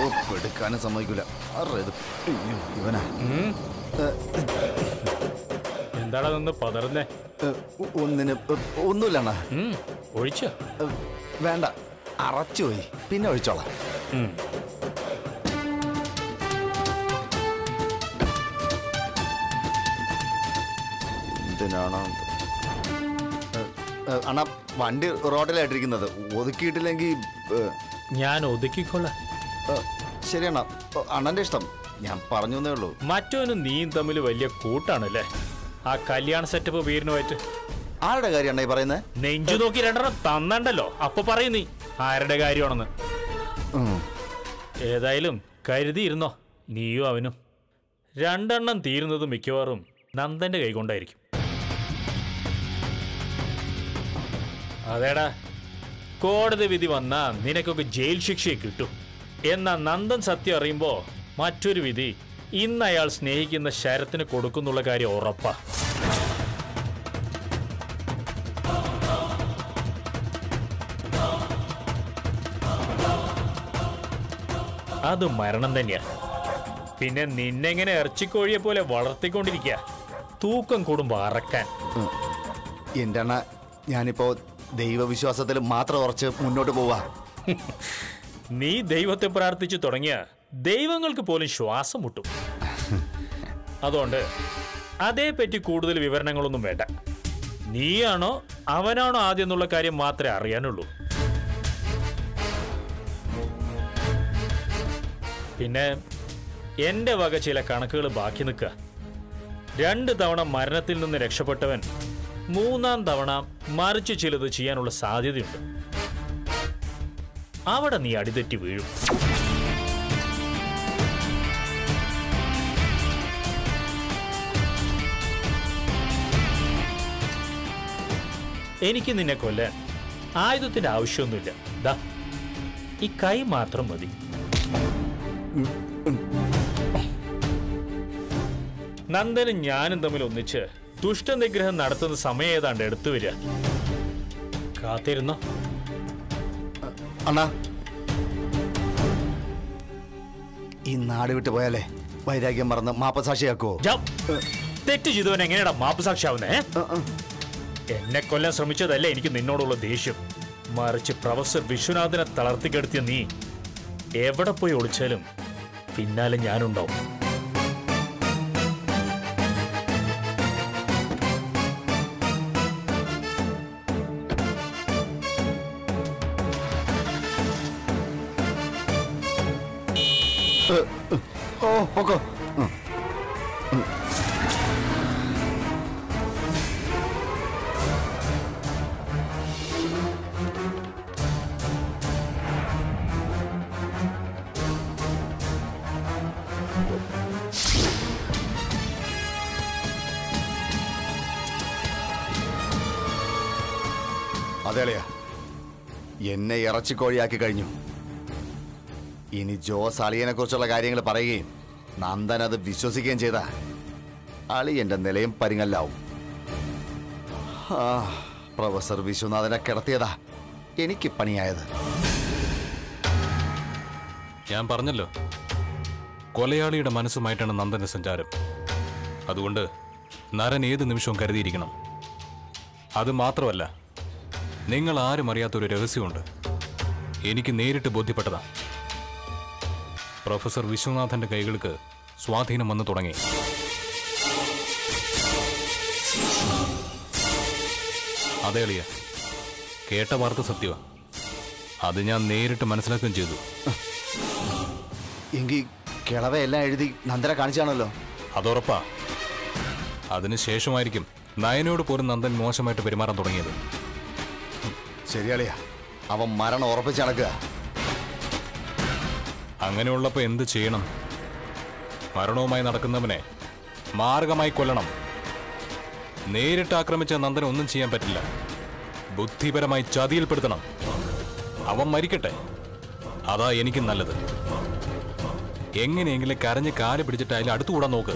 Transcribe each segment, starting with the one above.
ഓ എടുക്കാനും സമ്മതിക്കൂല ആരുടെ ഇത് അയ്യോ, ഇവനാ ഉം. ഏ, എന്താടാ നിന്ന് പതറുന്നേ ഏ, ഒന്നിന് ഒന്നുമില്ല അണ്ണാ ഉം, ഒഴിച്ചോ ഏ, വേണ്ട അറച്ചുപോയി പിന്നെ ഒഴിച്ചോളാം ഉം. എന്തിനാണോ ഏ, ഏ, അണ്ണാ വണ്ടി റോഡിലായിട്ടിരിക്കുന്നത് ഒതുക്കിയിട്ടില്ലെങ്കിൽ ഏ, ഞാൻ ഒതുക്കിക്കൊള്ളാം ഏ, ശരി അണ്ണാ ഓ, അണ്ണന്റെ ഇഷ്ടം ഞാൻ പറഞ്ഞു എന്നേ ഉള്ളൂ മറ്റവനും നീയും തമ്മിൽ വലിയ കൂട്ടാണല്ലേ ആ കല്യാണ സെറ്റപ്പ് വീരനുമായിട്ട് ആരുടെ കാര്യം അണ്ണാ ഈ പറയുന്നത് നെഞ്ചു നോക്കി രണ്ടെണ്ണം തന്നണ്ടല്ലോ അപ്പൊ പറയും നീ ആരുടെ കാര്യമാണെന്ന് ഏതായാലും കരുതിയിരുന്നോ നീയും അവനും രണ്ടെണ്ണം തീരുന്നത് മിക്കവാറും നന്ദന്റെ കൈകൊണ്ടായിരിക്കും അതേടാ കോടതി വിധി വന്നാ നിനക്കൊക്കെ ജയിൽ ശിക്ഷയെ കിട്ടും എന്നാ നന്ദൻ സത്യം അറിയുമ്പോ മറ്റൊരു വിധി ഇന്ന് അയാൾ സ്നേഹിക്കുന്ന ശരത്തിന് കൊടുക്കുന്നുള്ള കാര്യം ഉറപ്പാ അത് മരണം തന്നെയാ പിന്നെ നിന്നെങ്ങനെ ഇറച്ചിക്കോഴിയെ പോലെ വളർത്തിക്കൊണ്ടിരിക്കുക തൂക്കം കൂടുമ്പോ അറക്കാൻ എന്റെ അണ്ണ ഞാനിപ്പോ ദൈവവിശ്വാസത്തിൽ മാത്രം ഉറച്ച് മുന്നോട്ട് പോവാ നീ ദൈവത്തെ പ്രാർത്ഥിച്ചു തുടങ്ങിയ ദൈവങ്ങൾക്ക് പോലും ശ്വാസം മുട്ടും അതുകൊണ്ട് അതേപ്പറ്റി കൂടുതൽ വിവരണങ്ങളൊന്നും വേണ്ട നീയാണോ അവനാണോ ആദ്യം എന്നുള്ള കാര്യം മാത്രമേ അറിയാനുള്ളൂ പിന്നെ എന്റെ വക ചില കണക്കുകൾ ബാക്കി നിൽക്കുക രണ്ട് തവണ മരണത്തിൽ നിന്ന് രക്ഷപ്പെട്ടവൻ മൂന്നാം തവണ മറിച്ച് ചിലത് ചെയ്യാനുള്ള സാധ്യതയുണ്ട് അവിടെ നീ അടിതെറ്റി വീഴും എനിക്ക് നിന്നെ കൊല്ലാൻ ആയുധത്തിന്റെ ആവശ്യമൊന്നുമില്ല ദാ ഈ കൈ മാത്രം മതി നന്ദനും ഞാനും തമ്മിൽ ഒന്നിച്ച് ദുഷ്ടനിഗ്രഹം നടത്തുന്ന സമയം ഏതാണ്ട് എടുത്തു വരിക കാത്തിരുന്നോ അണ്ണാ ഈ നാട് വിട്ട് പോയാലേ വൈരാഗ്യം മറന്ന് മാപ്പസാക്ഷിയാക്കുവോ ജാ. തെറ്റ് ചെയ്തവൻ എങ്ങനെയാടാ മാപ്പ് സാക്ഷിയാവുന്നേ എന്നെ കൊല്ലാൻ ശ്രമിച്ചതല്ലേ എനിക്ക് നിന്നോടുള്ള ദേഷ്യം മറിച്ച് പ്രൊഫസർ വിശ്വനാഥനെ തളർത്തിക്കെടുത്തിയ നീ എവിടെ പോയി ഒളിച്ചാലും പിന്നാലെ ഞാനുണ്ടാവും ഓ പൊക്കോ ഉം. അതേളയാ എന്നെ ഇറച്ചിക്കോഴിയാക്കി കഴിഞ്ഞു ഇനി ജോസ് അളിയനെ കുറിച്ചുള്ള കാര്യങ്ങൾ പറയുകയും നന്ദൻ അത് വിശ്വസിക്കുകയും ചെയ്ത അളിയന്റെ നിലയും പരിങ്ങല്ലാവും ആ പ്രൊഫസർ വിശ്വനാഥനെ കിടത്തിയതാ എനിക്ക് പണിയായത് ഞാൻ പറഞ്ഞല്ലോ കൊലയാളിയുടെ മനസ്സുമായിട്ടാണ് നന്ദന്റെ സഞ്ചാരം അതുകൊണ്ട് നരൻ ഏത് നിമിഷവും കരുതിയിരിക്കണം അത് മാത്രമല്ല നിങ്ങൾ ആരും അറിയാത്തൊരു രഹസ്യമുണ്ട് എനിക്ക് നേരിട്ട് ബോധ്യപ്പെട്ടതാ പ്രൊഫസർ വിശ്വനാഥന്റെ കൈകൾക്ക് സ്വാധീനം വന്നു തുടങ്ങി അതെ അളിയ കേട്ട വാർത്ത സത്യമാ അത് ഞാൻ നേരിട്ട് മനസ്സിലാക്കുകയും ചെയ്തു എങ്കിൽ കിളവയെല്ലാം എഴുതി നന്ദനെ കാണിച്ചാണല്ലോ അതുറപ്പാ അതിനുശേഷമായിരിക്കും നയനോട് പോലും നന്ദൻ മോശമായിട്ട് പെരുമാറാൻ തുടങ്ങിയത് ശരിയാളിയാ അവൻ മരണം ഉറപ്പിച്ച് നടക്കുക അങ്ങനെയുള്ളപ്പോൾ എന്ത് ചെയ്യണം മരണവുമായി നടക്കുന്നവനെ മാർഗമായി കൊല്ലണം നേരിട്ട് ആക്രമിച്ച നന്ദന് ഒന്നും ചെയ്യാൻ പറ്റില്ല ബുദ്ധിപരമായി ചതിയിൽപ്പെടുത്തണം അവൻ മരിക്കട്ടെ അതാ എനിക്ക് നല്ലത് എങ്ങനെയെങ്കിലും കരഞ്ഞ് കാല് പിടിച്ചിട്ട് അതിൽ അടുത്തുകൂടാൻ നോക്ക്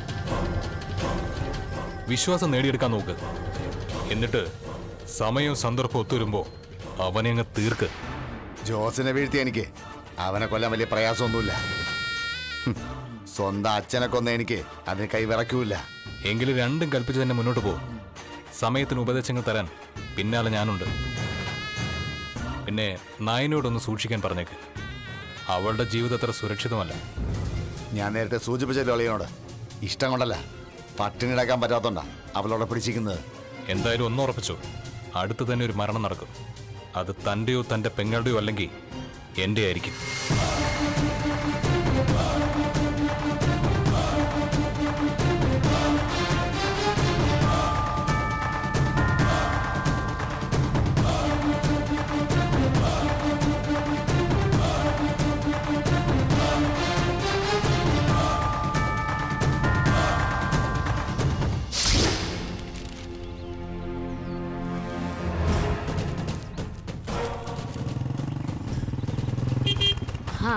വിശ്വാസം നേടിയെടുക്കാൻ നോക്ക് എന്നിട്ട് സമയവും സന്ദർഭവും ഒത്തുവരുമ്പോ അവനെ അങ്ങ് തീർക്ക് ജോസിനെ വീഴ്ത്തി എനിക്ക് അവനെ കൊല്ലാൻ വലിയ പ്രയാസമൊന്നുമില്ല ഹും. സ്വന്തം അച്ഛനെ കൊന്ന എനിക്ക് അതിന് കൈ വിറയ്ക്കൂല എങ്കിലും രണ്ടും കൽപ്പിച്ച് തന്നെ മുന്നോട്ട് പോകും സമയത്തിന് ഉപദേശങ്ങൾ തരാൻ പിന്നാലെ ഞാനുണ്ട് പിന്നെ നായനോടൊന്ന് സൂക്ഷിക്കാൻ പറഞ്ഞേക്ക് അവളുടെ ജീവിതം അത്ര സുരക്ഷിതമല്ല ഞാൻ നേരത്തെ സൂചിപ്പിച്ചല്ലോ അളിയനോട് ഇഷ്ടം കൊണ്ടല്ല പട്ടിണി കിടക്കാൻ പറ്റാത്തോണ്ടാ അവളോടെ പിടിച്ചിരിക്കുന്നത് എന്തായാലും ഒന്ന് ഉറപ്പിച്ചോ അടുത്ത് തന്നെ ഒരു മരണം നടക്കും അത് തൻ്റെയോ തൻ്റെ പെങ്ങളുടെയോ അല്ലെങ്കിൽ എൻ്റെ ആയിരിക്കും ആ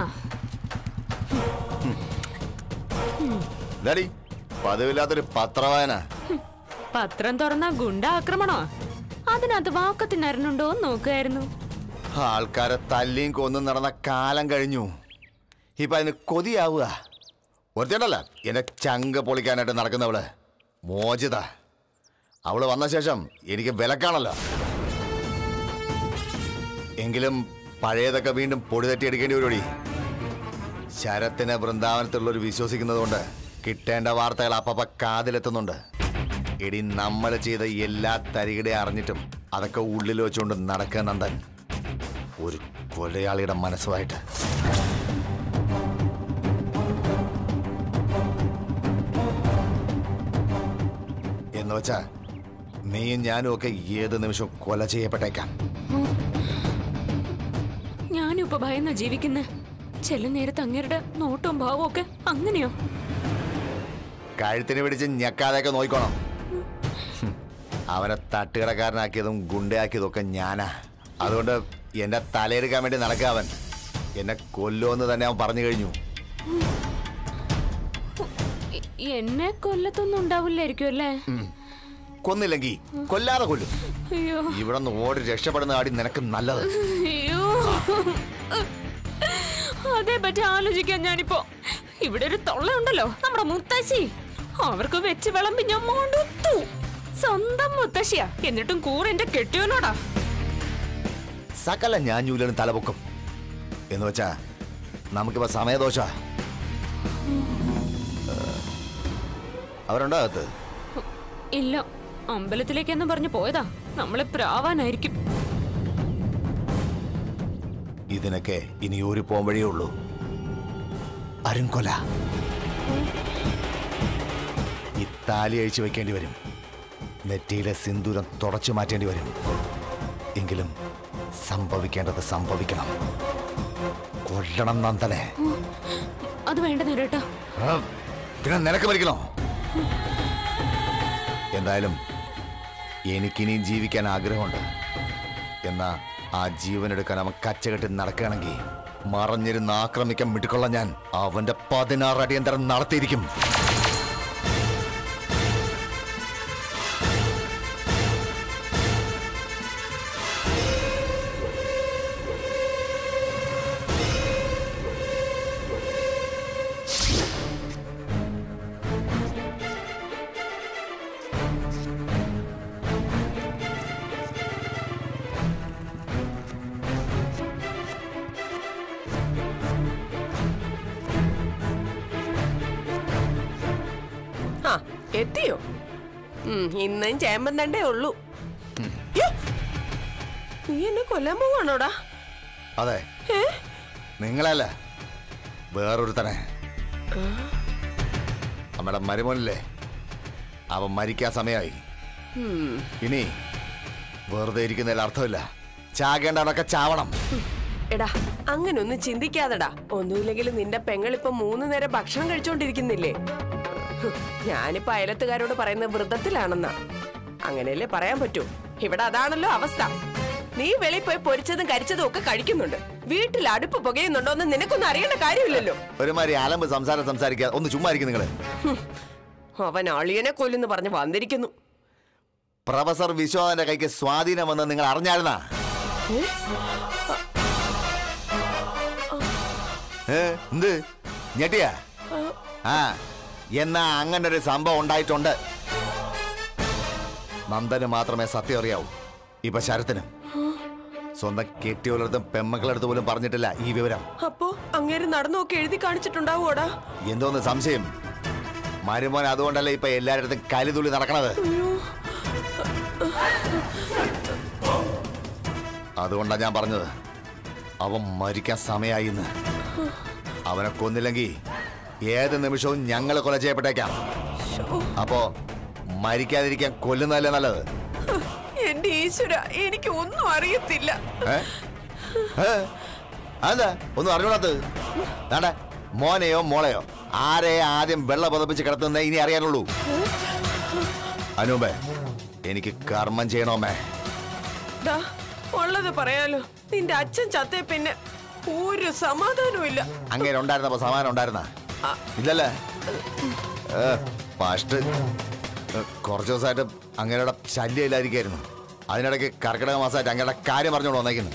ഡാഡി പതിവില്ലാത്തൊരു പത്രവായന പത്രം തുറന്ന ഗുണ്ട ആക്രമണോ അതിനകത്ത് വാക്കത്തിനരനുണ്ടോ നോക്കുമായിരുന്നു ആൾക്കാരെ തല്ലിയും കൊന്നും നടന്ന കാലം കഴിഞ്ഞു ഇപ്പൊ അതിന് കൊതിയാവുക ഒരുത്തേണ്ടല്ല എന്റെ ചങ്ക പൊളിക്കാനായിട്ട് നടക്കുന്നവള് മോചിത അവള് വന്ന ശേഷം എനിക്ക് വിലക്കാണല്ലോ എങ്കിലും പഴയതൊക്കെ വീണ്ടും പൊടി തട്ടി എടുക്കേണ്ടി വരുമടി ശരത്തിന് വൃന്ദാവനത്തിലുള്ളവർ വിശ്വസിക്കുന്നത് കൊണ്ട് കിട്ടേണ്ട വാർത്തകൾ അപ്പപ്പ കാതിലെത്തുന്നുണ്ട് എടി നമ്മൾ ചെയ്ത എല്ലാ തരികിടെ അറിഞ്ഞിട്ടും അതൊക്കെ ഉള്ളിൽ വെച്ചുകൊണ്ട് നടക്കുക നന്ദൻ ഒരു കൊലയാളിയുടെ മനസ്സുമായിട്ട് എന്ന് വെച്ചാ നീയും ഞാനും ഒക്കെ ഏത് നിമിഷവും കൊല ചെയ്യപ്പെട്ടേക്കാം ഞാനും ഇപ്പൊ ഭയന്ന ജീവിക്കുന്ന ചില നേരത്ത് അങ്ങേരുടെ നോട്ടവും ഭാവവും ഒക്കെ അങ്ങനെയോ കഴുത്തിന് പിടിച്ച് ഞെക്കാതെയൊക്കെ നോക്കിക്കോണം ഹും. അവനെ തട്ടുകടക്കാരനാക്കിയതും ഗുണ്ടയാക്കിയതും ഒക്കെ ഞാനാ അതുകൊണ്ട് എന്റെ തലയെടുക്കാൻ വേണ്ടി നടക്കുക അവൻ എന്നെ കൊല്ലുമെന്ന് തന്നെ അവൻ പറഞ്ഞു കഴിഞ്ഞു എ- എന്നെ കൊല്ലത്തൊന്നും ഉണ്ടാവില്ലായിരിക്കും അല്ലേ കൊന്നില്ലെങ്കിൽ കൊല്ലാതെ കൊല്ലും അയ്യോ ഇവിടെ നിന്ന് ഓടി രക്ഷപ്പെടുന്ന ആടി നിനക്ക് നല്ലത് അയ്യോ അതേ പറ്റി ആലോചിക്കാൻ ഞാനിപ്പോ ഇവിടെ ഒരു തൊള്ള ഉണ്ടല്ലോ നമ്മുടെ മുത്തശ്ശി അവർക്ക് വെച്ച് വിളമ്പി ഞാൻ മടുത്തു സ്വന്തം മുത്തശ്ശിയാ എന്നിട്ടും കൂറ് എന്റെ കെട്ടിയോനോടാ സകല ഞാൻ ഞൂലും തലപൊക്കും എന്ന് വെച്ചാ നമുക്കിപ്പോ സമയദോഷ അവരുണ്ടോ അകത്ത് ഇല്ല അമ്പലത്തിലേക്കെന്നും പറഞ്ഞു പോയതാ നമ്മളെ പ്രാവാനായിരിക്കും ഇതിനൊക്കെ ഇനി ഒരു പോംവഴിയേ ഉള്ളൂ അരുംകൊല ഈ താലി അഴിച്ചു വെക്കേണ്ടി വരും നെറ്റിയിലെ സിന്ദൂരം തുടച്ചു മാറ്റേണ്ടി വരും എങ്കിലും സംഭവിക്കേണ്ടത് സംഭവിക്കണം കൊല്ലണം നന്ദനെ അത് വേണ്ട നേരേട്ടാ ആ, പിന്നെ നിനക്ക് മരിക്കണോ എന്തായാലും എനിക്കിനിയും ജീവിക്കാൻ ആഗ്രഹമുണ്ട് എന്നാ ആ ജീവനെടുക്കാൻ അവൻ കച്ചകെട്ടി നടക്കുകയാണെങ്കിൽ മറഞ്ഞിരുന്ന് ആക്രമിക്കാൻ മിട്ടിക്കൊള്ള ഞാൻ അവന്റെ പതിനാറ് അടിയന്തരം നടത്തിയിരിക്കും ആ എത്തിയോ ഉം, ഇന്നും ചേമ്പൻ തണ്ടേ ഉള്ളൂ യ്യോ! നീ എന്നെ കൊല്ലാൻ പോവാണോടാ അതെ ഏ നിങ്ങളല്ല വേറൊരുത്തനെ നമ്മുടെ മരുമോനില്ലേ അവൻ മരിക്കാൻ സമയമായി ഉം, ഇനി വെറുതെ ഇരിക്കുന്നതിൽ അർത്ഥമില്ല ചാകേണ്ടവനൊക്കെ ചാവണം എടാ അങ്ങനൊന്നും ചിന്തിക്കാതെടാ ഒന്നുമില്ലെങ്കിലും നിന്റെ പെങ്ങളിപ്പൊ മൂന്ന് നേരം ഭക്ഷണം കഴിച്ചോണ്ടിരിക്കുന്നില്ലേ ഹ്, ഞാനിപ്പോ അയലത്തുകാരോട് പറയുന്ന വ്രതത്തിലാണെന്നാ അങ്ങനെയല്ലേ പറയാൻ പറ്റൂ ഇവിടെ അതാണല്ലോ അവസ്ഥ നീ വെളിയിൽ പോയി പൊരിച്ചതും കരിച്ചതും ഒക്കെ കഴിക്കുന്നുണ്ട് വീട്ടിൽ അടുപ്പ് പുകയുന്നുണ്ടോ എന്ന് നിനക്കൊന്നും അറിയേണ്ട കാര്യമില്ലല്ലോ ഒരുമാതിരി അലമ്പ് സംസാരം സംസാരിക്കുക ഒന്ന് ചുമ്മാ ഇരിക്കും നിങ്ങള് ഹും, അവൻ അളിയനെ കൊല്ലുന്നു പറഞ്ഞ് വന്നിരിക്കുന്നു പ്രൊഫസർ വിശ്വനാഥന്റെ കൈക്ക് സ്വാധീനം വന്ന് നിങ്ങൾ അറിഞ്ഞായിരുന്നാ ഏ, എന്ത് ഞെട്ടിയാ ആ എന്നാ അങ്ങനെ ഒരു സംഭവം ഉണ്ടായിട്ടുണ്ട് നന്ദന് മാത്രമേ സത്യം അറിയാവൂ ഇപ്പൊ ശരത്തിനും സ്വന്തം കെട്ടിയോലടുത്തും പെമ്മക്കളടുത്ത് പോലും പറഞ്ഞിട്ടില്ല ഈ വിവരം അപ്പോ അങ്ങേര് നടന്നൊക്കെ എഴുതി കാണിച്ചിട്ടുണ്ടാവോടാ എന്തോന്ന് സംശയം മരുമോൻ അതുകൊണ്ടല്ലേ ഇപ്പൊ എല്ലാരിടത്തും കലിതുള്ളി നടക്കണത് അതുകൊണ്ടാ ഞാൻ പറഞ്ഞത് അവൻ മരിക്കാൻ സമയായി എന്ന് അവനെ കൊന്നില്ലെങ്കിൽ ഏത് നിമിഷവും ഞങ്ങൾ കൊല ചെയ്യപ്പെട്ടേക്കാം അപ്പോ മരിക്കാതിരിക്കാൻ കൊല്ലുന്നതല്ലേ നല്ലത് എന്റെ ഈശ്വര എനിക്ക് ഒന്നും അറിയത്തില്ല ഏ? ഏ? അതെന്താ ഒന്നും അറിഞ്ഞൂടാത്തത് വേണ്ട മോനെയോ മോളെയോ ആരെ ആദ്യം വെള്ള പതപ്പിച്ച് കിടത്തുന്ന ഇനി അറിയാനുള്ളൂ അനൂപേ എനിക്ക് കർമ്മം ചെയ്യണോമേ ദാ, ഉള്ളത് പറയാലോ നിന്റെ അച്ഛൻ ചത്തേ പിന്നെ ഒരു സമാധാനവും ഇല്ല അങ്ങനെ ഉണ്ടായിരുന്നപ്പോ സമാനം ഉണ്ടായിരുന്ന ഇല്ലല്ലേ ഏ, ഫസ്റ്റ് ഏ, കുറച്ച് ദിവസമായിട്ട് അങ്ങനെയുടെ ശല്യം ഇല്ലായിരിക്കായിരുന്നു അതിനിടയ്ക്ക് കർക്കിടക മാസമായിട്ട് അങ്ങയുടെ കാര്യം പറഞ്ഞോണ്ട് വന്നേക്കുന്നു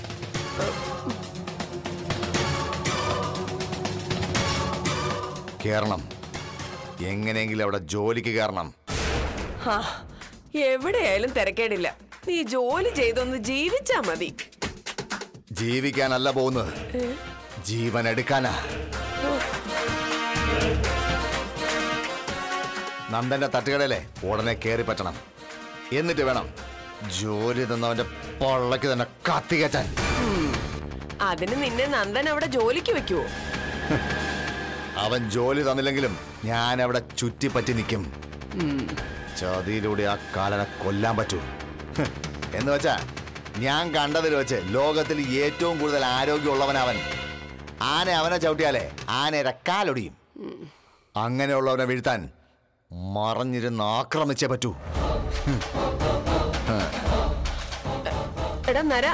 കേറണം എങ്ങനെയെങ്കിലും അവിടെ ജോലിക്ക് കയറണം ഹാ, എവിടെയായാലും തിരക്കേടില്ല നീ ജോലി ചെയ്തൊന്ന് ജീവിച്ചാ മതി ജീവിക്കാനല്ല പോകുന്നത് ജീവൻ എടുക്കാനാ നന്ദന്റെ തട്ടുകടയിലെ ഉടനെ കയറി പറ്റണം എന്നിട്ട് വേണം ജോലി തന്നവന്റെ പൊള്ളക്ക് തന്നെ കത്തികറ്റാൻ അതിന് നിന്നെ നന്ദൻ അവിടെ ജോലിക്ക് വെക്കുവോ അവൻ ജോലി തന്നില്ലെങ്കിലും ഞാൻ അവിടെ ചുറ്റിപ്പറ്റി നിൽക്കും ചതിയിലൂടെ ആ കാലനെ കൊല്ലാൻ പറ്റൂ ഹ്, എന്ന് വെച്ചാ ഞാൻ കണ്ടതിൽ വെച്ച് ലോകത്തിൽ ഏറ്റവും കൂടുതൽ ആരോഗ്യമുള്ളവനവൻ ആന അവനെ ചവിട്ടിയാലേ ആനയുടെ കാലൊടിയും അങ്ങനെയുള്ളവനെ വീഴ്ത്താൻ മറഞ്ഞിരുന്ന് ആക്രമിച്ചേ പറ്റൂ എടാ നര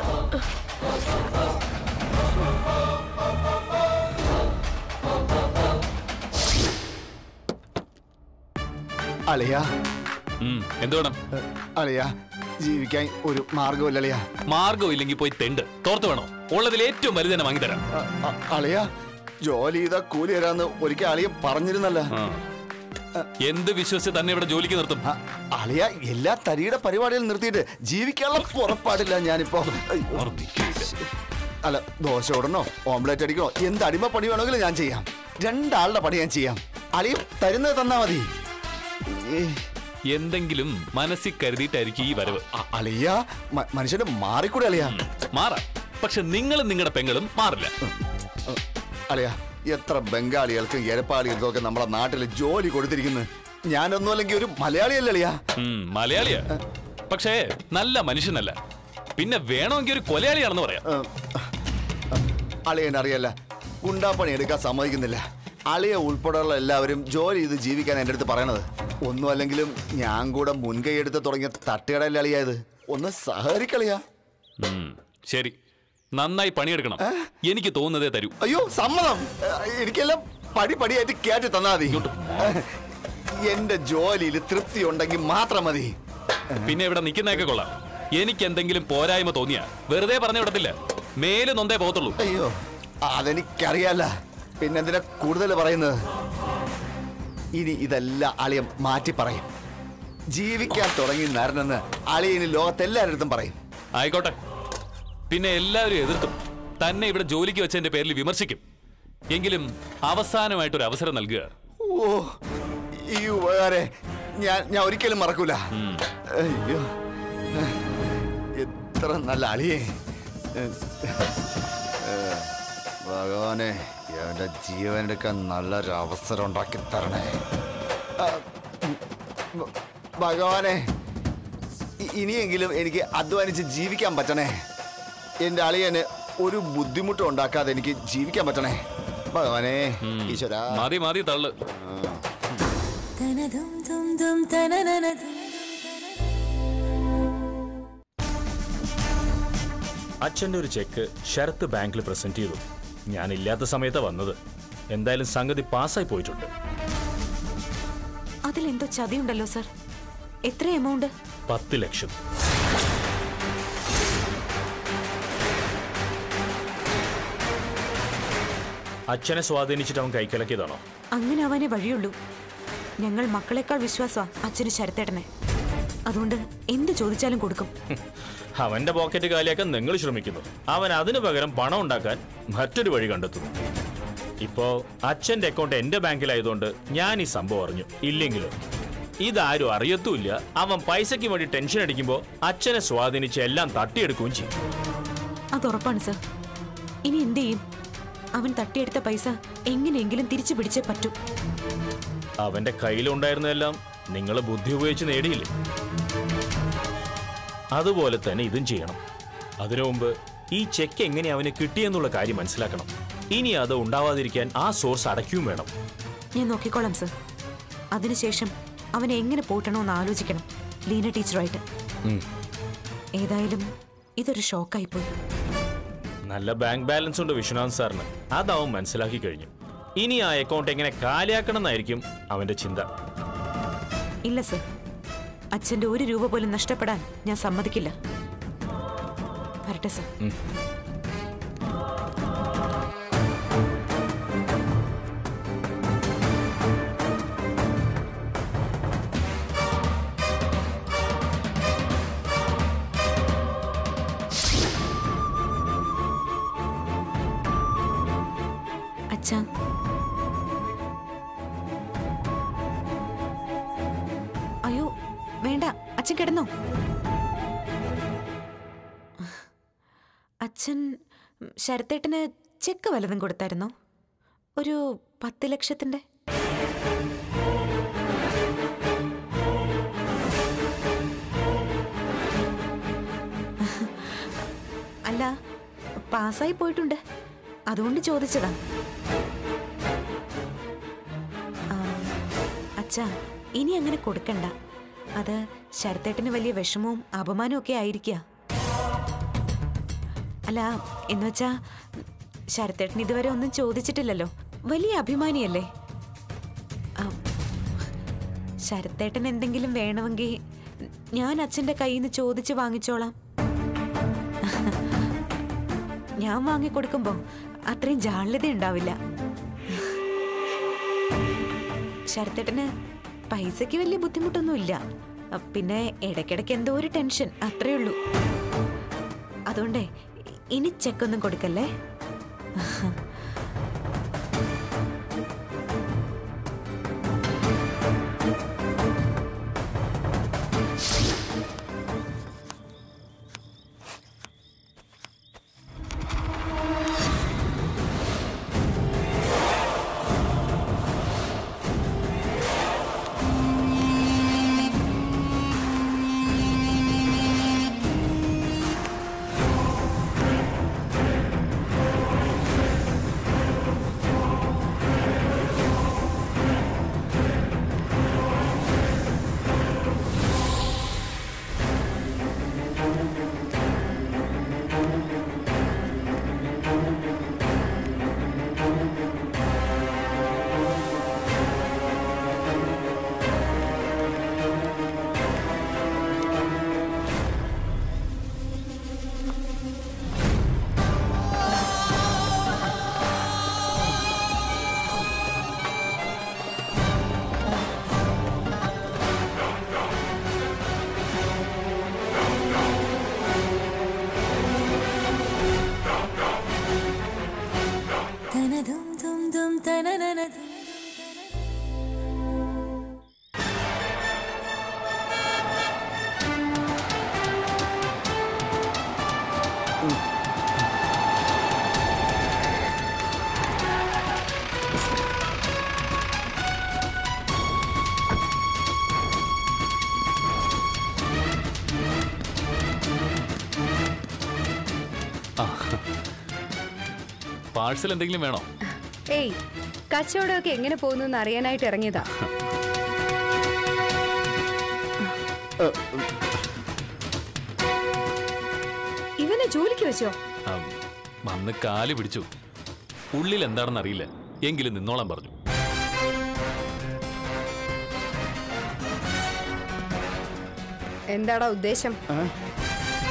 അളിയ ഉം, എന്ത് വേണം അളിയ ജീവിക്കാൻ ഒരു മാർഗമില്ല അളിയ മാർഗം ഇല്ലെങ്കിൽ പോയി തെണ്ട് തോർത്ത് വേണോ ഉള്ളതിൽ ഏറ്റവും വലുത് തന്നെ വാങ്ങിത്തരാം അളിയ ജോലി ചെയ്ത കൂലി തരാന്ന് ഒരിക്കൽ അളിയ പറഞ്ഞിരുന്നല്ല ആ. എന്ത് വിശ്വസിച്ച് തന്നെ ഇവിടെ ജോലിക്ക് നിർത്തും അ- അളിയ എല്ലാ തരിയുടെ പരിപാടികൾ നിർത്തിയിട്ട് ജീവിക്കാനുള്ള പുറപ്പാടില്ല ഞാനിപ്പോ അയ്യോ. മാറി നിൽക്കുകയില്ല. അല്ല ദോശ ഓടണോ ഓംലേറ്റ് അടിക്കണോ എന്ത് അടിമ പണി വേണമെങ്കിലും ഞാൻ ചെയ്യാം രണ്ടാളുടെ പണി ഞാൻ ചെയ്യാം അളിയ തരുന്നത് തന്നാ മതി ഏ, എന്തെങ്കിലും മനസ്സിൽ കരുതിയിട്ടായിരിക്കും ഈ വരവ് അ- അളിയ മ- മനുഷ്യന് മാറിക്കൂടെ അളിയ മാറാം പക്ഷെ നിങ്ങളും നിങ്ങളുടെ പെങ്ങളും മാറില്ല അളിയ എത്ര ബംഗാളികൾക്കും എരപ്പാളികൾക്കും ഒക്കെ നമ്മുടെ നാട്ടിൽ ജോലി കൊടുത്തിരിക്കുന്നു ഞാനൊന്നും അല്ലെങ്കിൽ ഒരു മലയാളിയല്ലേ അളിയ ഉം, മലയാളിയാ പക്ഷേ നല്ല മനുഷ്യനല്ല പിന്നെ വേണമെങ്കിൽ ഒരു കൊലയാളിയാണെന്ന് പറയാം അളിയൻ അറിയല്ല ഗുണ്ടാപ്പണി എടുക്കാൻ സമ്മതിക്കുന്നില്ല അളിയ ഉൾപ്പെടെയുള്ള എല്ലാവരും ജോലി ചെയ്ത് ജീവിക്കാൻ എൻ്റെ അടുത്ത് പറയണത് ഒന്നും അല്ലെങ്കിലും ഞാൻ കൂടെ മുൻകൈ എടുത്ത് തുടങ്ങിയ തട്ടുകടല്ലേ അളിയായത് ഒന്ന് സഹകരിക്കളിയാ ഉം, ശരി നന്നായി പണിയെടുക്കണം എനിക്ക് തോന്നുന്നതേ തരൂ അയ്യോ സമ്മതം ഏഹ്, എനിക്കെല്ലാം പടി പടിയായിട്ട് കേട്ടി തന്നാ മതി എന്റെ ജോലിയിൽ തൃപ്തി ഉണ്ടെങ്കിൽ മാത്രം മതി പിന്നെ ഇവിടെ നിൽക്കുന്നതൊക്കെ കൊള്ളാം എനിക്ക് എന്തെങ്കിലും പോരായ്മ തോന്നിയാ വെറുതെ പറഞ്ഞു വിടത്തില്ല മേല് നൊന്തേ പോകത്തുള്ളൂ അയ്യോ അതെനിക്കറിയാല്ല പിന്നെന്തിനാ കൂടുതൽ പറയുന്നത് ഇനി ഇതെല്ലാം അളിയൻ മാറ്റി പറയും ജീവിക്കാൻ തുടങ്ങി നരനെന്ന് അളിയന് ലോകത്തെല്ലാരടുത്തും പറയും ആയിക്കോട്ടെ പിന്നെ എല്ലാവരും എതിർക്കും തന്നെ ഇവിടെ ജോലിക്ക് വെച്ചതിന്റെ പേരിൽ വിമർശിക്കും എങ്കിലും അവസാനമായിട്ടൊരു അവസരം നൽകുക ഓ ഈ ഉപകാരെ ഞാൻ ഞാൻ ഒരിക്കലും മറക്കൂല അയ്യോ എത്ര നല്ല അളിയേ ഭഗവാനെ എന്റെ ജീവൻ എടുക്കാൻ നല്ലൊരു അവസരം ഉണ്ടാക്കി തരണേ ആ, ഭ- ഭഗവാനെ ഇ- ഇനിയെങ്കിലും എനിക്ക് അധ്വാനിച്ച് ജീവിക്കാൻ പറ്റണേ എന്റെ അളിയന് ഒരു ബുദ്ധിമുട്ടും ഉണ്ടാക്കാതെ എനിക്ക് ജീവിക്കാൻ പറ്റണേ ഭഗവാനെ ഈശ്വരാ മതി മതി തള്ളു തനതും തും തും തനനനതും അച്ഛൻ്റെ ഒരു ചെക്ക് ശരത്ത് ബാങ്കിൽ പ്രസന്റ് ചെയ്തു ഞാൻ ഇല്ലാത്ത സമയത്താ വന്നത് എന്തായാലും സംഗതി പാസ്സായി പോയിട്ടുണ്ട് അതിലെന്തോ ചതിയുണ്ടല്ലോ സർ എത്ര എമൗണ്ട് പത്ത് ലക്ഷം അച്ഛനെ സ്വാധീനിച്ചിട്ട് അവൻ കൈക്കലക്കിയതാണോ അങ്ങനെ അവനെ വഴിയുള്ളൂ ഞങ്ങൾ മക്കളെക്കാൾ വിശ്വാസമാ അച്ഛന് ശരത്തേട്ടനെ അതുകൊണ്ട് എന്ത് ചോദിച്ചാലും കൊടുക്കും അവന്റെ പോക്കറ്റ് കാലിയാക്കാൻ നിങ്ങൾ ശ്രമിക്കുന്നു അവൻ അതിനു പകരം പണം ഉണ്ടാക്കാൻ മറ്റൊരു വഴി കണ്ടെത്തുന്നു ഇപ്പോ അച്ഛന്റെ അക്കൗണ്ട് എന്റെ ബാങ്കിലായതുകൊണ്ട് ഞാൻ ഈ സംഭവം അറിഞ്ഞു ഇല്ലെങ്കിലോ ഇതാരും അറിയത്തുമില്ല അവൻ പൈസയ്ക്ക് വേണ്ടി ടെൻഷൻ അടിക്കുമ്പോൾ അച്ഛനെ സ്വാധീനിച്ച് എല്ലാം തട്ടിയെടുക്കുകയും ചെയ്യും അത് ഉറപ്പാണ് സർ ഇനി എന്ത് ചെയ്യും അവൻ തട്ടിയെടുത്ത പൈസ എങ്ങനെയെങ്കിലും തിരിച്ചു പിടിച്ചേ പറ്റൂ അവന്റെ കയ്യിലുണ്ടായിരുന്നതെല്ലാം നിങ്ങൾ ബുദ്ധി ഉപയോഗിച്ച് നേടിയില്ലേ അതുപോലെ തന്നെ ഇതും ചെയ്യണം അതിനു മുമ്പ് ഈ ചെക്ക് എങ്ങനെ അവന് കിട്ടിയെന്നുള്ള കാര്യം മനസ്സിലാക്കണം ഇനി അത് ഉണ്ടാവാതിരിക്കാൻ ആ സോഴ്സ് അടയ്ക്കുകയും വേണം ഞാൻ നോക്കിക്കോളാം സർ അതിനുശേഷം അവനെ എങ്ങനെ പൂട്ടണമെന്ന് ആലോചിക്കണം ലീന ടീച്ചറുമായിട്ട് ഉം. ഏതായാലും ഇതൊരു ഷോക്കായിപ്പോയി നല്ല ബാങ്ക് ബാലൻസ് ഉണ്ട് വിശ്വനാഥ് സാറിന് അതവൻ മനസ്സിലാക്കി കഴിഞ്ഞു ഇനി ആ അക്കൗണ്ട് എങ്ങനെ കാലിയാക്കണം എന്നായിരിക്കും അവന്റെ ചിന്ത ഇല്ല സർ അച്ഛന്റെ ഒരു രൂപ പോലും നഷ്ടപ്പെടാൻ ഞാൻ സമ്മതിക്കില്ല വരട്ടെ സർ അച്ഛാ അയ്യോ വേണ്ട അച്ഛൻ കിടന്നോ അച്ഛൻ ശരത്തേട്ടന് ചെക്ക് വല്ലതും കൊടുത്തായിരുന്നോ ഒരു പത്ത് ലക്ഷത്തിന്റെ അല്ല പാസ്സായി പോയിട്ടുണ്ട് അതുകൊണ്ട് ചോദിച്ചതാ ആ, അച്ഛാ ഇനി അങ്ങനെ കൊടുക്കണ്ട അത് ശരത്തേട്ടന് വലിയ വിഷമവും അപമാനവും ഒക്കെ ആയിരിക്കുക അല്ല എന്നുവെച്ചാ ശരത്തേട്ടൻ ഇതുവരെ ഒന്നും ചോദിച്ചിട്ടില്ലല്ലോ വലിയ അഭിമാനിയല്ലേ ആ, ശരത്തേട്ടൻ എന്തെങ്കിലും വേണമെങ്കിൽ ഞാൻ അച്ഛൻ്റെ കയ്യിൽ നിന്ന് ചോദിച്ച് വാങ്ങിച്ചോളാം ഞാൻ വാങ്ങിക്കൊടുക്കുമ്പോ അത്രയും ജാള്യത ഉണ്ടാവില്ല ശരത്തേട്ടന് പൈസയ്ക്ക് വലിയ ബുദ്ധിമുട്ടൊന്നുമില്ല അ, പിന്നെ ഇടയ്ക്കിടയ്ക്ക് എന്തോ ഒരു ടെൻഷൻ അത്രേ ഉള്ളൂ അതുകൊണ്ടേ ഇ- ഇനി ചെക്കൊന്നും കൊടുക്കല്ലേ തനതും തും തും തനനനതും പാഴ്സൽ എന്തെങ്കിലും വേണോ ഏയ് കച്ചവടമൊക്കെ എങ്ങനെ പോകുന്നു എന്ന് അറിയാനായിട്ട് ഇറങ്ങിയതാ ഇവനെ ജോലിക്ക് വെച്ചോ ആ, വന്ന് കാല് പിടിച്ചു ഉള്ളിൽ എന്താണെന്ന് അറിയില്ല എങ്കിലും നിന്നോളാൻ പറഞ്ഞു എന്താടാ ഉദ്ദേശം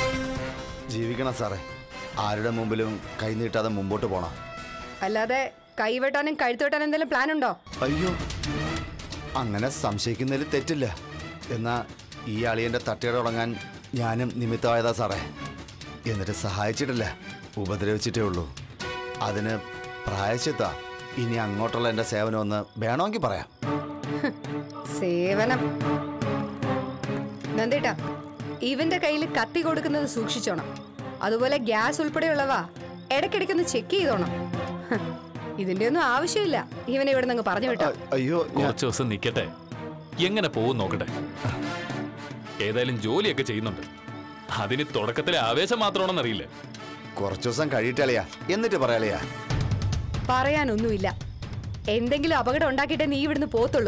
ജീവിക്കണം സാറേ ആരുടെ മുമ്പിലും കൈനീട്ടാതെ മുമ്പോട്ട് പോണം അല്ലാതെ കൈവെട്ടാനും കഴുത്തുവെട്ടാനും എന്തെങ്കിലും പ്ലാൻ ഉണ്ടോ അയ്യോ അങ്ങനെ സംശയിക്കുന്നതിൽ തെറ്റില്ല എന്നാ ഈ അളിയന്റെ തട്ടിയുടെ തുടങ്ങാൻ ഞാനും നിമിത്തമായതാ സാറേ എന്നിട്ട് സഹായിച്ചിട്ടില്ല ഉപദ്രവിച്ചിട്ടേ ഉള്ളൂ അതിന് പ്രായശ്ചിത്ത ഇനി അങ്ങോട്ടുള്ള എൻ്റെ സേവനം ഒന്ന് വേണമെങ്കിൽ പറയാം സേവനം നന്ദേട്ടാ ഇവന്റെ കയ്യിൽ കത്തി കൊടുക്കുന്നത് സൂക്ഷിച്ചോണം അതുപോലെ ഗ്യാസ് ഉൾപ്പെടെയുള്ളവ ഇടയ്ക്കിടയ്ക്കൊന്ന് ചെക്ക് ചെയ്തോണം ഹ്, ഇതിന്റെ ഒന്നും ആവശ്യമില്ല ഇവനെ ഇവിടെ നിന്ന് പറഞ്ഞു വിട്ടോ അ- അയ്യോ ഞാൻ കുറച്ച് ദിവസം നിൽക്കട്ടെ എങ്ങനെ പോകും നോക്കട്ടെ ഏതായാലും ജോലിയൊക്കെ ചെയ്യുന്നുണ്ട് അതിന് തുടക്കത്തിലെ ആവേശം മാത്രമാണെന്നറിയില്ല കുറച്ചു ദിവസം കഴിയട്ടെ അളിയാ എന്നിട്ട് പറയാളിയാ പറയാനൊന്നുമില്ല എന്തെങ്കിലും അപകടം ഉണ്ടാക്കിയിട്ടേ നീ ഇവിടുന്ന് പോത്തുള്ളൂ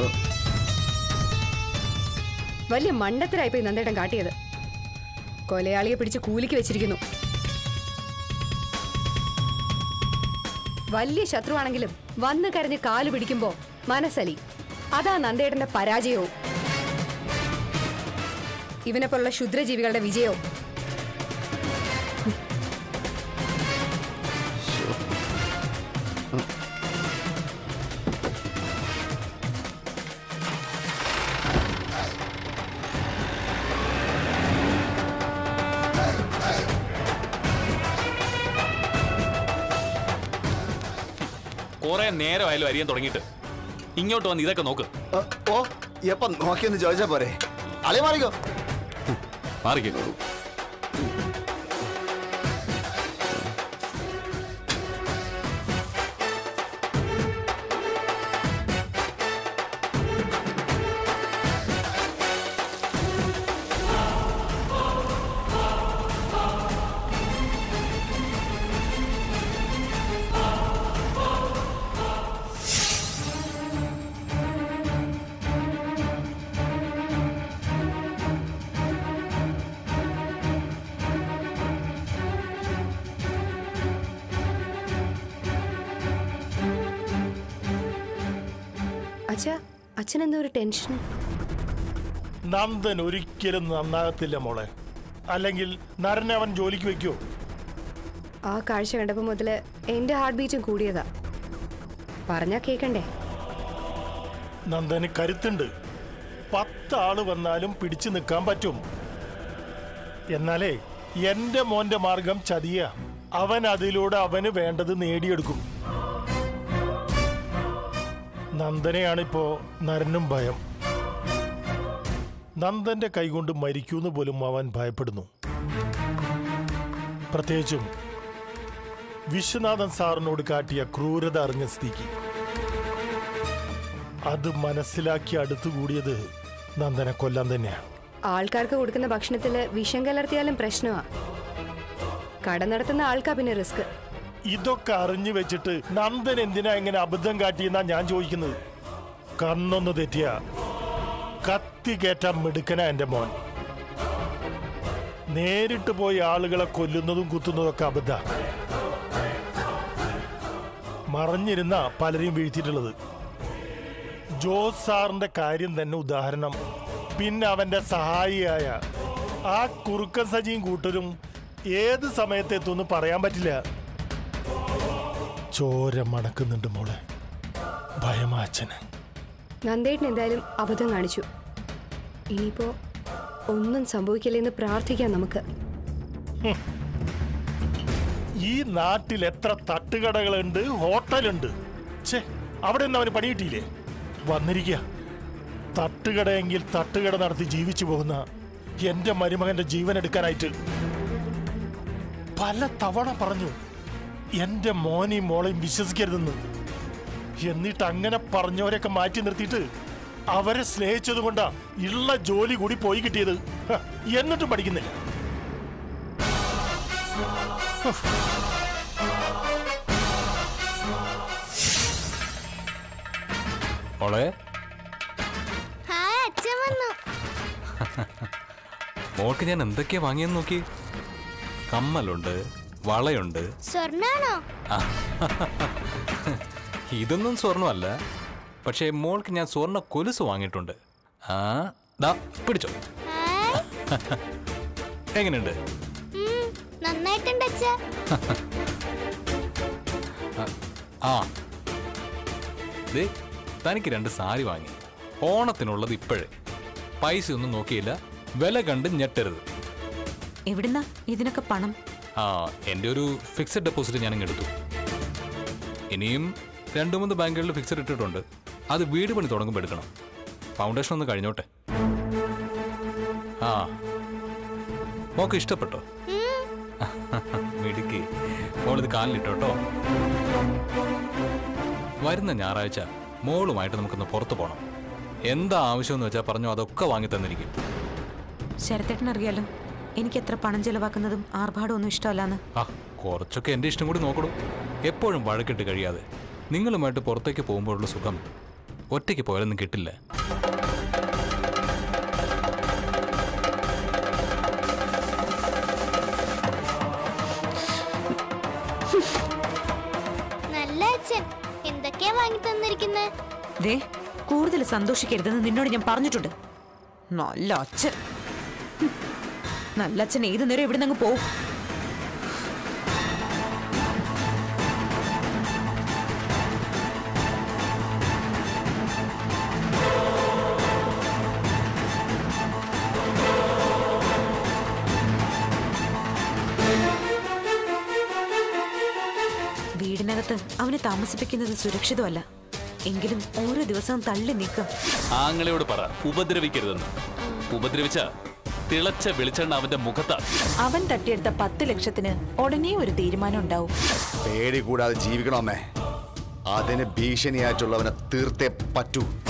വലിയ മണ്ടത്തിലായിപ്പോയി നന്ദേട്ടൻ കാട്ടിയത് കൊലയാളിയെ പിടിച്ച് കൂലിക്ക് വെച്ചിരിക്കുന്നു വലിയ ശത്രുവാണെങ്കിലും വന്ന് കരഞ്ഞ് കാല് പിടിക്കുമ്പോ മനസ്സലി അതാ നന്ദേട്ടന്റെ പരാജയവും ഇവനെ പോലുള്ള ക്ഷുദ്രജീവികളുടെ വിജയവും കുറെ നേരമായാലും അരിയാൻ തുടങ്ങിയിട്ട് ഇങ്ങോട്ട് വന്ന് ഇതൊക്കെ നോക്ക് അ, ഓ എപ്പം നോക്കിയെന്ന് ചോദിച്ചാ പോരെ അളിയ മാറിക്കോ മാറിക്കേ അച്ഛാ അച്ഛൻ എന്താ ഒരു ടെൻഷൻ നന്ദൻ ഒരിക്കലും നന്നാകത്തില്ല മോളെ അല്ലെങ്കിൽ നരനെ അവൻ ജോലിക്ക് വെക്കോ ആ കാഴ്ച കണ്ടപ്പോൾ മുതൽ എൻ്റെ ഹാർട്ട് ബീറ്റും കൂടിയതാ പറഞ്ഞാ കേക്കണ്ടേ നന്ദന് കരുത്തുണ്ട് പത്താള് വന്നാലും പിടിച്ചു നിൽക്കാൻ പറ്റും എന്നാലേ എന്റെ മോന്റെ മാർഗം ചതിയ അവൻ അതിലൂടെ അവന് വേണ്ടത് നേടിയെടുക്കും നന്ദനെയാണിപ്പോ നരനും ഭയം നന്ദന്റെ കൈകൊണ്ട് മരിക്കൂന്ന് പോലും അവൻ ഭയപ്പെടുന്നു പ്രത്യേകിച്ചും വിശ്വനാഥൻ സാറിനോട് കാട്ടിയ ക്രൂരത അറിഞ്ഞ സ്ഥിതിക്ക് അത് മനസ്സിലാക്കി അടുത്തുകൂടിയത് നന്ദനെ കൊല്ലാൻ തന്നെയാണ് ആൾക്കാർക്ക് കൊടുക്കുന്ന ഭക്ഷണത്തിൽ വിഷം കലർത്തിയാലും പ്രശ്നമാ കട നടത്തുന്ന ആൾക്കാ പിന്നെ റിസ്ക് ഇതൊക്കെ അറിഞ്ഞു വെച്ചിട്ട് നന്ദൻ എന്തിനാ ഇങ്ങനെ അബദ്ധം കാട്ടിയെന്നാ ഞാൻ ചോദിക്കുന്നത് കണ്ണൊന്ന് തെറ്റിയ കത്തി കയറ്റാൻ മിടുക്കന എന്റെ മോൻ നേരിട്ട് പോയി ആളുകളെ കൊല്ലുന്നതും കുത്തുന്നതും ഒക്കെ അബദ്ധ മറഞ്ഞിരുന്ന പലരെയും വീഴ്ത്തിയിട്ടുള്ളത് ജോസ് സാറിന്റെ കാര്യം തന്നെ ഉദാഹരണം പിന്നെ അവന്റെ സഹായിയായ ആ കുറുക്കൻ സജിയും കൂട്ടരും ഏത് സമയത്തെത്തുമെന്ന് പറയാൻ പറ്റില്ല ചോര മണക്കുന്നുണ്ട് മോളെ ഭയമാച്ചന് നന്ദേട്ടൻ എന്തായാലും അബദ്ധം കാണിച്ചു ഇനിയിപ്പോ ഒന്നും സംഭവിക്കില്ലെന്ന് പ്രാർത്ഥിക്കാം നമുക്ക് ഈ നാട്ടിൽ എത്ര തട്ടുകടകളുണ്ട് ഹോട്ടലുണ്ട് ഛേ അവിടെ നിന്ന് അവന് പണി കിട്ടിയില്ലേ വന്നിരിക്കുക തട്ടുകടയെങ്കിൽ തട്ടുകട നടത്തി ജീവിച്ചു പോകുന്ന എന്റെ മരുമകന്റെ ജീവൻ എടുക്കാനായിട്ട് പല തവണ പറഞ്ഞു എന്റെ മോനെയും മോളെയും വിശ്വസിക്കരുതെന്ന് എന്നിട്ട് അങ്ങനെ പറഞ്ഞവരെയൊക്കെ മാറ്റി നിർത്തിയിട്ട് അവരെ സ്നേഹിച്ചത് കൊണ്ടാ ഉള്ള ജോലി കൂടി പോയി കിട്ടിയത് ഹ, എന്നിട്ടും പഠിക്കുന്നില്ല മോളെ ഹായ് അച്ഛൻ വന്നു മോൾക്ക് ഞാൻ എന്തൊക്കെയാ വാങ്ങിയെന്ന് നോക്കി കമ്മലുണ്ട് വളയുണ്ട് സ്വർണ്ണാണോ ഇതൊന്നും സ്വർണ്ണമല്ല പക്ഷേ മോൾക്ക് ഞാൻ സ്വർണ്ണ കൊലുസ് വാങ്ങിയിട്ടുണ്ട് ആ ദാ പിടിച്ചോ ഹായ് എങ്ങനെയുണ്ട് ഉം, നന്നായിട്ടുണ്ട് അച്ഛ ആ ദേ തനിക്ക് രണ്ട് സാരി വാങ്ങി ഓണത്തിനുള്ളത് ഇപ്പോഴേ പൈസ ഒന്നും നോക്കിയില്ല വില കണ്ട് ഞെട്ടരുത് എവിടുന്നാ ഇതിനൊക്കെ പണം ആ എൻ്റെ ഒരു ഫിക്സഡ് ഡെപ്പോസിറ്റ് ഞാൻ എടുത്തു ഇനിയും രണ്ട് മൂന്ന് ബാങ്കുകളിൽ ഫിക്സഡ് ഇട്ടിട്ടുണ്ട് അത് വീട് പണി തുടങ്ങുമ്പോൾ എടുക്കണം ഫൗണ്ടേഷൻ ഒന്ന് കഴിഞ്ഞോട്ടെ ആ മോക്ക് ഇഷ്ടപ്പെട്ടോ മിടുക്കി മോളിത് കാലിലിട്ടോട്ടോ വരുന്ന ഞായറാഴ്ച മോളുമായിട്ട് നമുക്കൊന്ന് പുറത്തു പോകണം എന്താ ആവശ്യമെന്ന് വെച്ചാൽ പറഞ്ഞോ അതൊക്കെ വാങ്ങി തന്നിരിക്കും ശരത്തേട്ടൻ അറിയാലോ എനിക്ക് എത്ര പണം ചെലവാക്കുന്നതും ആർഭാടമൊന്നും ഇഷ്ടമല്ലാന്ന് ആ കുറച്ചൊക്കെ എൻ്റെ ഇഷ്ടം കൂടി നോക്കണു എപ്പോഴും വഴക്കിട്ട് കഴിയാതെ നിങ്ങളുമായിട്ട് പുറത്തേക്ക് പോകുമ്പോഴുള്ള സുഖം ഒറ്റയ്ക്ക് പോയാലൊന്നും കിട്ടില്ല നല്ല അച്ഛൻ എന്തൊക്കെയാ വാങ്ങി തന്നിരിക്കുന്നത് ദേ കൂടുതൽ സന്തോഷിക്കരുതെന്ന് നിന്നോട് ഞാൻ പറഞ്ഞിട്ടുണ്ട് നല്ല അച്ഛൻ ഹും. നല്ല അച്ഛൻ ഏത് നേരം ഇവിടെ നിന്ന് പോവും വീടിനകത്ത് അവനെ താമസിപ്പിക്കുന്നത് സുരക്ഷിതമല്ല എങ്കിലും ഓരോ ദിവസവും തള്ളി നീക്കുക ആങ്ങളയോട് പറ ഉപദ്രവിക്കരുതെന്ന് ഉപദ്രവിച്ച തിളച്ച വെളിച്ചെണ്ണ അവന്റെ മുഖത്താ അവൻ തട്ടിയെടുത്ത പത്ത് ലക്ഷത്തിന് ഉടനെ ഒരു തീരുമാനം ഉണ്ടാവും പേടി കൂടാതെ ജീവിക്കണമേ അതിന് ഭീഷണിയായിട്ടുള്ളവനെ തീർത്തേ പറ്റൂ